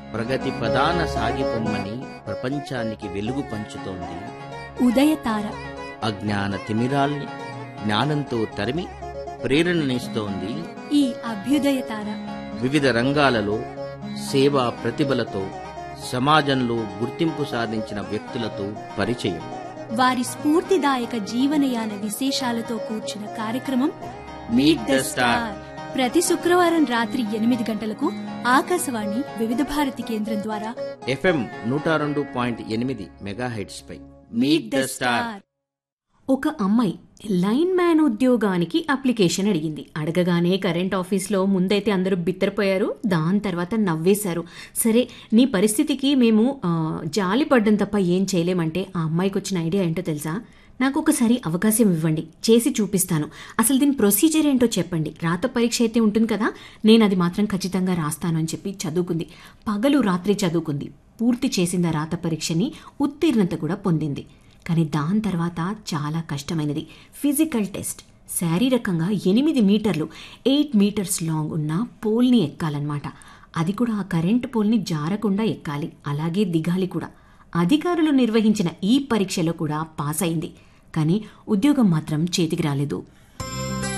ప్రగతి ప్రధాన సాగిపొమ్మని ప్రపంచానికి వెలుగు పంచుతోంది ఉదయతార అజ్ఞాన తిమిరాల్ని జ్ఞానంతో తరిమి ప్రేరణనిస్తోంది ఈ అభ్యుదయతార వివిధ రంగాలలో సేవా ప్రతిభలతో సమాజంలో గుర్తింపు సాధించిన వ్యక్తులతో పరిచయం వారి స్ఫూర్తిదాయక జీవనయాన విశేషాలతో కూర్చున్న కార్యక్రమం Meet the Star. ప్రతి శుక్రవారం రాత్రి ఎనిమిది గంటలకు ఆకాశవాణి వివిధ భారతి కేంద్రం ద్వారా ఎఫ్ఎం నూట రెండు పాయింట్ ఎనిమిది మెగాహెడ్స్ పై మీట్ ద స్టార్ ఒక అమ్మాయి లైన్ మ్యాన్ ఉద్యోగానికి అప్లికేషన్ అడిగింది అడగగానే కరెంట్ ఆఫీస్లో ముందైతే అందరూ బిత్తరపోయారు దాని తర్వాత నవ్వేశారు సరే నీ పరిస్థితికి మేము ఆ, జాలి పడ్డం తప్ప ఏం చేయలేమంటే ఆ అమ్మాయికి వచ్చిన ఐడియా ఏంటో తెలుసా నాకు ఒకసారి అవకాశం ఇవ్వండి చేసి చూపిస్తాను అసలు దీని ప్రొసీజర్ ఏంటో చెప్పండి రాత పరీక్ష అయితే ఉంటుంది కదా నేను అది మాత్రం ఖచ్చితంగా రాస్తాను అని చెప్పి చదువుకుంది పగలు రాత్రి చదువుకుంది పూర్తి చేసింది ఆ రాత పరీక్షని ఉత్తీర్ణత కూడా పొందింది కానీ దాని తర్వాత చాలా కష్టమైనది ఫిజికల్ టెస్ట్ శారీరకంగా ఎనిమిది మీటర్లు ఎయిట్ మీటర్స్ లాంగ్ ఉన్న పోల్ని ఎక్కాలన్నమాట అది కూడా ఆ కరెంటు పోల్ని జారకుండా ఎక్కాలి అలాగే దిగాలి కూడా అధికారులు నిర్వహించిన ఈ పరీక్షలో కూడా పాస్ అయింది కానీ ఉద్యోగం మాత్రం చేతికి రాలేదు